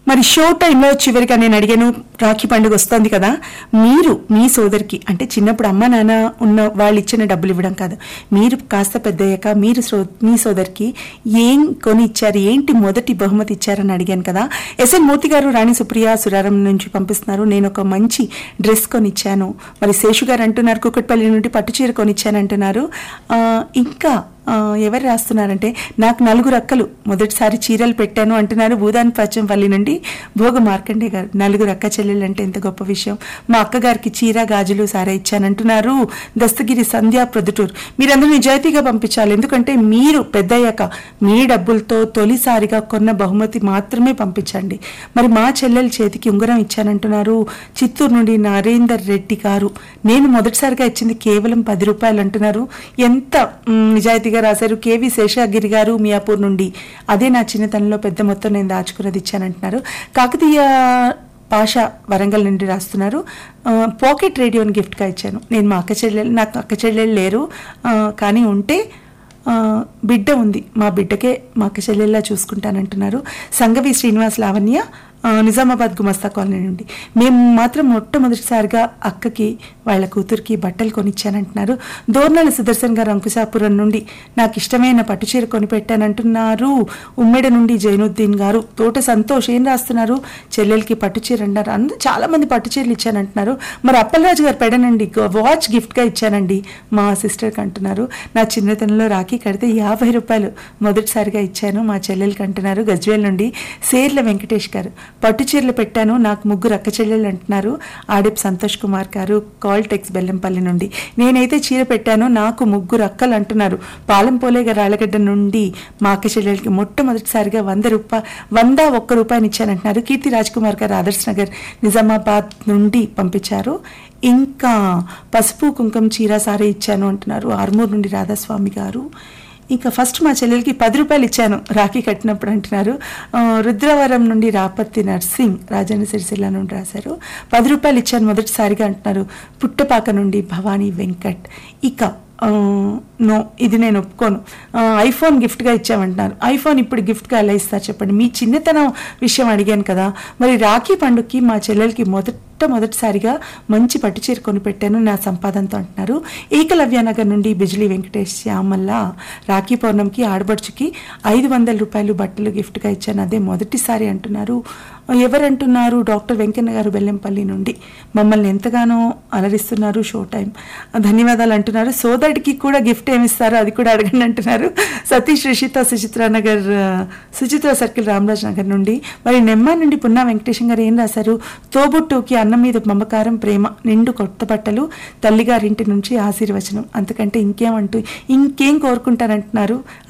మరి షో టైంలో చివరిగా నేను అడిగాను రాఖీ పండుగ వస్తుంది కదా మీరు మీ సోదరికి అంటే చిన్నప్పుడు అమ్మ నాన్న ఉన్న వాళ్ళు ఇచ్చిన డబ్బులు ఇవ్వడం కాదు మీరు కాస్త పెద్దయ్యాక మీరు సో మీ సోదరికి ఏం కొని ఇచ్చారు ఏంటి మొదటి బహుమతి ఇచ్చారని అడిగాను కదా ఎస్ఎన్ మూర్తి గారు రాణి సుప్రియ సురారం నుంచి పంపిస్తున్నారు నేను ఒక మంచి డ్రెస్ కొనిచ్చాను మరి శేషు గారు అంటున్నారు కుక్కట్పల్లి నుండి పట్టు చీర కొనిచ్చాను అంటున్నారు ఆ, ఇంకా ఆ, ఎవరు రాస్తున్నారంటే నాకు నలుగురు అక్కలు మొదటిసారి చీరలు పెట్టాను అంటున్నారు భూదాన్ పచ్చంపల్లి నుండి భోగ మార్కండే గారు నలుగురు అక్క చెల్లెలు అంటే ఎంత గొప్ప విషయం మా అక్కగారికి చీర గాజులు సారా ఇచ్చానంటున్నారు దస్తగిరి సంధ్యా ప్రొద్దుటూరు మీరందరూ నిజాయితీగా పంపించాలి ఎందుకంటే మీరు పెద్దయ్యాక మీ డబ్బులతో తొలిసారిగా కొన్న బహుమతి మాత్రమే పంపించండి మరి మా చెల్లెల చేతికి ఉంగరం ఇచ్చానంటున్నారు చిత్తూరు నుండి నరేందర్ రెడ్డి గారు నేను మొదటిసారిగా ఇచ్చింది కేవలం పది రూపాయలు అంటున్నారు ఎంత మ్, నిజాయితీగా రాశారు కేవి శేషాగిరి గారు మియాపూర్ నుండి అదే నా చిన్నతనంలో పెద్ద మొత్తం నేను దాచుకున్నది ఇచ్చానంటున్నారు కాకతీయ పాష వరంగల్ నుండి రాస్తున్నారు ఆ, పాకెట్ రేడియోని గిఫ్ట్గా ఇచ్చాను నేను మా అక్క చెల్లెలు నాకు అక్క చెల్లెలు లేరు ఆ, కానీ ఉంటే ఆ, బిడ్డ ఉంది మా బిడ్డకే మా అక్క చెల్లెల్లా చూసుకుంటానంటున్నారు సంగవి శ్రీనివాస్ లావణ్య ఆ, నిజామాబాద్ గుమస్తా కాలనీ నుండి మేము మాత్రం మొట్టమొదటిసారిగా అక్కకి వాళ్ళ కూతురికి బట్టలు కొనిచ్చానంటున్నారు దోర్నాల సుదర్శన్ గారు అంకుశాపురం నుండి నాకు ఇష్టమైన పట్టుచీర కొనిపెట్టానంటున్నారు ఉమ్మెడ నుండి జైనుద్దీన్ గారు తోట సంతోష్ ఏం రాస్తున్నారు చెల్లెలకి పట్టుచీర అన్నారు అందరూ చాలా మంది పట్టుచీరలు ఇచ్చానంటున్నారు మరి అప్పలరాజు గారు పెడనండి వాచ్ గిఫ్ట్గా ఇచ్చానండి మా సిస్టర్కి అంటున్నారు నా చిన్నతనంలో రాఖీ కడితే యాభై రూపాయలు మొదటిసారిగా ఇచ్చాను మా చెల్లెలకి అంటున్నారు గజ్వేల్ నుండి సేర్ల వెంకటేష్ గారు పట్టు చీరలు పెట్టాను నాకు ముగ్గురు అక్క చెల్లెలు అంటున్నారు ఆడిప్ సంతోష్ కుమార్ గారు కాల్ టెక్స్ బెల్లంపల్లి నుండి నేనైతే చీర పెట్టాను నాకు ముగ్గురు అక్కలు అంటున్నారు పాలెంపోలే గారు ఆలగడ్డ నుండి మా అక్క చెల్లెలకి మొట్టమొదటిసారిగా వంద రూపాయ వంద ఒక్క రూపాయని ఇచ్చానంటున్నారు కీర్తి రాజ్ కుమార్ గారు ఆదర్శ్ నగర్ నిజామాబాద్ నుండి పంపించారు ఇంకా పసుపు కుంకుమ చీర సారే ఇచ్చాను అంటున్నారు ఆర్మూర్ నుండి రాధాస్వామి గారు ఇంకా ఫస్ట్ మా చెల్లెలకి పది రూపాయలు ఇచ్చాను రాఖీ కట్టినప్పుడు అంటున్నారు ఆ, రుద్రవరం నుండి రాపత్తి నర్సింగ్ రాజన్న సిరిసిల్ల నుండి రాశారు పది రూపాయలు ఇచ్చాను మొదటిసారిగా అంటున్నారు పుట్టపాక నుండి భవానీ వెంకట్ ఇక ఆ, నో ఇది నేను ఒప్పుకోను ఆ, ఐఫోన్ గిఫ్ట్గా ఇచ్చామంటున్నారు ఐఫోన్ ఇప్పుడు గిఫ్ట్గా ఎలా ఇస్తారు చెప్పండి మీ చిన్నతనం విషయం అడిగాను కదా మరి రాఖీ పండుగకి మా చెల్లెలకి మొదటమొదటిసారిగా మంచి పట్టు చీర కొనిపెట్టాను నా సంపాదనతో అంటున్నారు ఏకలవ్య నగర్ నుండి బిజిలీ వెంకటేష్ శ్యామల్ల రాఖీ పౌర్ణమికి ఆడబడుచుకి ఐదు వందల రూపాయలు బట్టలు గిఫ్ట్గా ఇచ్చాను అదే మొదటిసారి అంటున్నారు ఎవరంటున్నారు డాక్టర్ వెంకన్న గారు బెల్లంపల్లి నుండి మమ్మల్ని ఎంతగానో అలరిస్తున్నారు షో టైం ధన్యవాదాలు అంటున్నారు సోదరుడికి కూడా గిఫ్ట్ ఏమిస్తారో అది కూడా అడగండి అంటున్నారు సతీష్ రిషిత సుచిత్ర నగర్ ఆ, సుచిత్ర సర్కిల్ రామరాజ్ నగర్ నుండి మరి నెమ్మ నుండి పున్నా వెంకటేశం గారు ఏం రాశారు తోబుట్టుకి అన్నం మీద మమకారం ప్రేమ నిండు కొత్త బట్టలు తల్లిగారింటి నుంచి ఆశీర్వచనం అంతకంటే ఇంకేమంటూ ఇంకేం కోరుకుంటారంటున్నారు